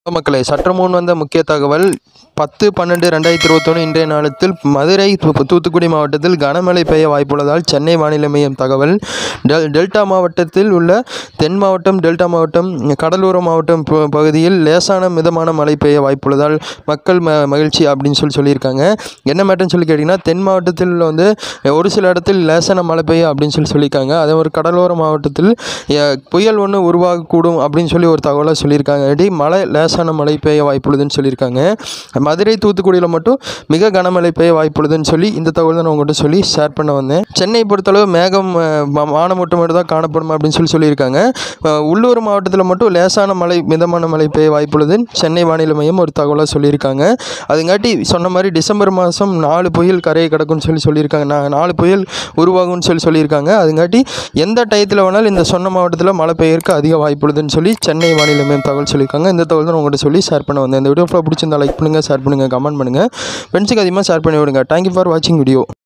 மக்களே சற்று முன் வந்த முக்கிய தகவல் பத்து பன்னெண்டு ரெண்டாயிரத்தி இருபத்தொன்று இன்றைய நாளத்தில் மதுரை து- தூத்துக்குடி மாவட்டத்தில் கனமழை பெய்ய வாய்ப்புள்ளதால் சென்னை வானிலை மையம் தகவல் டெல் டெல்டா மாவட்டத்தில் உள்ள தென் மாவட்டம் டெல்டா மாவட்டம் கடலோர மாவட்டம் ப- பகுதியில் லேசான மிதமான மழை பெய்ய வாய்ப்புள்ளதால் மக்கள் ம மகிழ்ச்சி அப்படின்னு சொல்லி சொல்லியிருக்காங்க என்ன மேட்டர்னு சொல்லி கேட்டிங்கன்னா தென் மாவட்டத்தில் வந்து ஒரு சில இடத்தில் லேசான மழை பெய்யும் அப்படின்னு சொல்லி சொல்லியிருக்காங்க அதே ஒரு கடலோர மாவட்டத்தில் எ, புயல் ஒன்று உருவாகக்கூடும் அப்படின்னு சொல்லி ஒரு தகவலை சொல்லியிருக்காங்க இடி மழை லேசான மழை பெய்ய வாய்ப்புள்ளதுன்னு சொல்லியிருக்காங்க மதுரை தூத்துக்குடியில் மட்டும் மிக கனமழை பெய்ய வாய்ப்புள்ளதுன்னு சொல்லி இந்த தகவல் தான் நான் உங்கள்கிட்ட சொல்லி ஷேர் பண்ண வந்தேன் சென்னை பொறுத்தளவு மேகம் அஹ், ம- வானமூட்டம் மட்டும் தான் காணப்படும் அப்படின்னு சொல்லி சொல்லியிருக்காங்க அஹ், உள்ளூர் மாவட்டத்தில் மட்டும் லேசான மழை மிதமான மழை பெய்ய வாய்ப்புள்ளதுன்னு சென்னை வானிலை மையம் ஒரு தகவலாக சொல்லியிருக்காங்க அதுங்காட்டி சொன்ன மாதிரி டிசம்பர் மாதம் நாலு புயல் கரையை கிடக்கும்னு சொல்லி சொல்லியிருக்காங்க நான் நாலு புயல் உருவாகும்னு சொல்லி சொல்லியிருக்காங்க அதுங்காட்டி எந்த டயத்தில் வேணாலும் இந்த சொன்ன மாவட்டத்தில் மழை பெய்யறதுக்கு அதிக வாய்ப்புள்ளதுன்னு சொல்லி சென்னை வானிலை மையம் தகவல் சொல்லியிருக்காங்க இந்த தகவல் தான் உங்கள்கிட்ட சொல்லி ஷேர் பண்ண வந்தேன் இந்த வீடியோ பிடிச்சிருந்தா லைக் பண்ணுங்கள் ஷேர் பண்ணுங்கள் கமெண்ட் பண்ணுங்கள் ஃப்ரெண்ட்ஸுக்கு அதிகமாக ஷேர் பண்ணி விடுங்க தேங்க்யூ ஃபார் வாட்சிங் வீடியோ